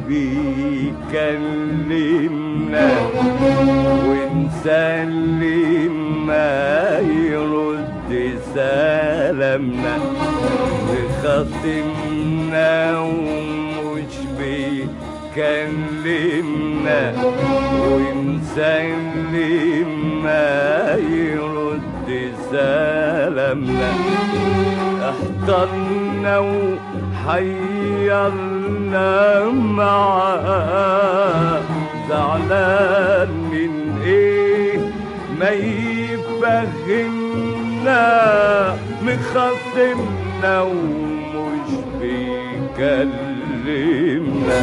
بيكلمنا ونسلم ما يرد سلامنا بخصمنا ومش بيكلمنا ونسلم ما يرد سلامنا احترنا وحيرنا معاه زعلان من ايه ما يفهمنا مخصمنا ومش بيكلمنا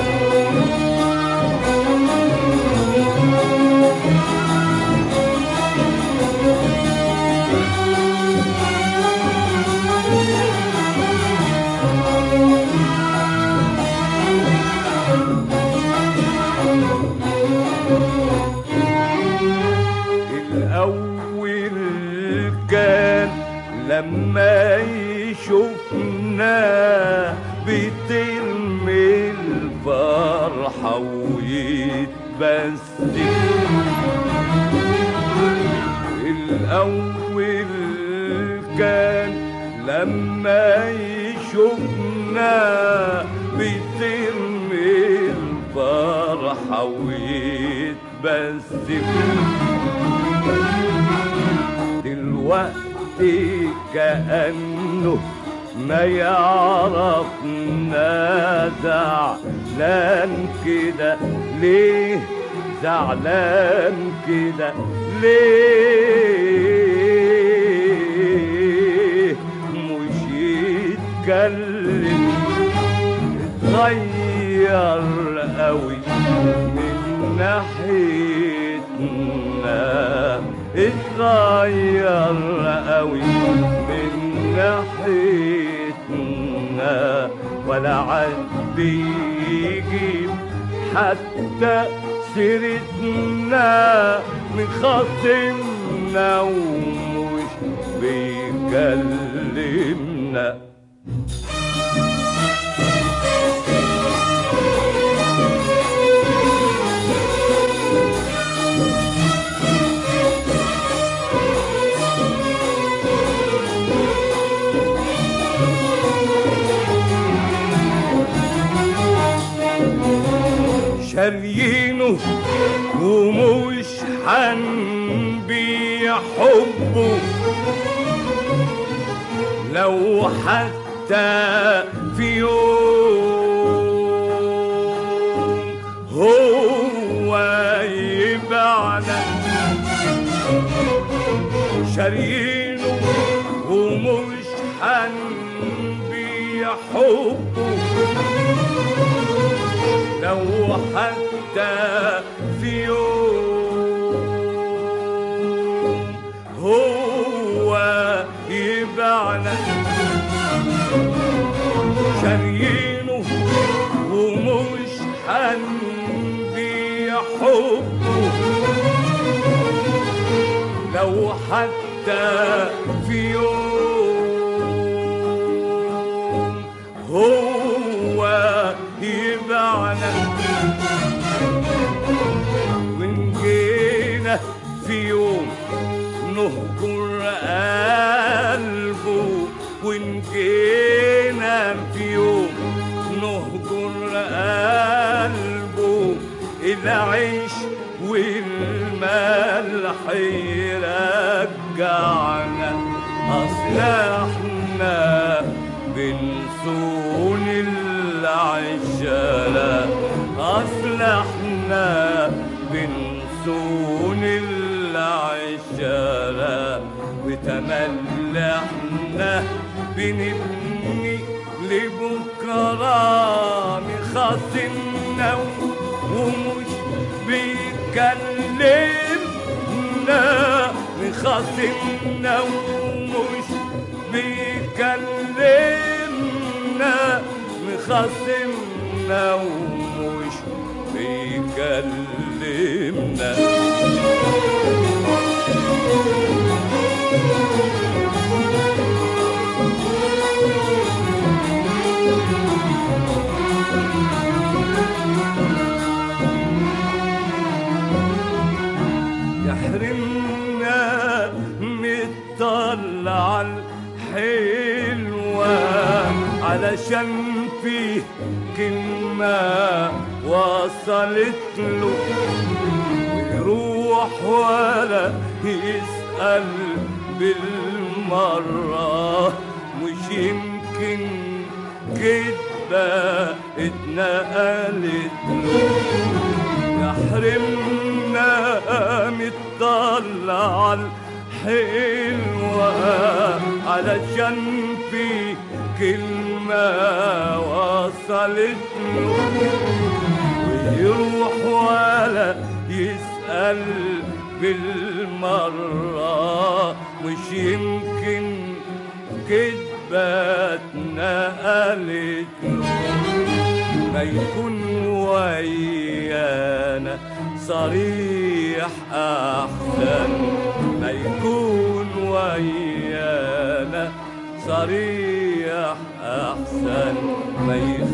الأول كان لما يشوفنا بترمي الفرحة ويتبسم الأول كان لما يشوفنا بترمي الفرحة ويتبسم دلوقتي كأنه ما يعرفنا زعلان كده ليه زعلان كده ليه مش يتكلم اتغير قوي من ناحيتنا اتغير قوي من ناحيتنا ولا عاد بيجيب حتى سيرتنا من خصمنا ومش بيكلمنا شاريينه ومش حنبيع حبه لو حتى في يوم هو يبعنا شاريينه ومش حنبيع حبه لو حتى في يوم هو يبعنا شاريينه ومش حنبيع حبه لو حتى في يوم هو يبعنا وإن جينا في يوم نهجر قلبه وإن جينا في يوم نهجر قلبه العيش والملح يرجعنا أصل احنا بنسون العشرة أصل احنا بنسون العشرة وتملي احنا بنبني لبكرة مخاصمنا ومش بيكلمنا مخاصمنا ومش بيكلمنا مخاصمنا ومش بيكلمنا علشان فيه كلمة وصلت له ويروح ولا يسأل بالمرة مش يمكن كدبة اتنقلت له يحرمنا مطلع الحلوة علشان في كلمة وصلت له ويروح ولا يسأل بالمرة مش يمكن كدبة اتنقلت له ما يكون ويانا صريح أحسن ما يكون ويانا صريح أحسن ما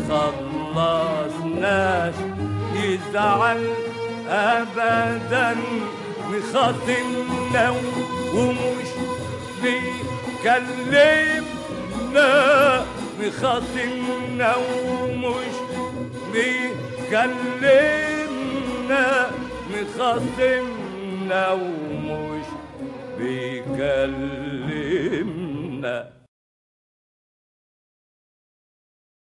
يخلصناش يزعل أبدا مخاصمنا ومش بيكلمنا مخاصمنا ومش بيكلمنا مخاصمنا ومش بيكلمنا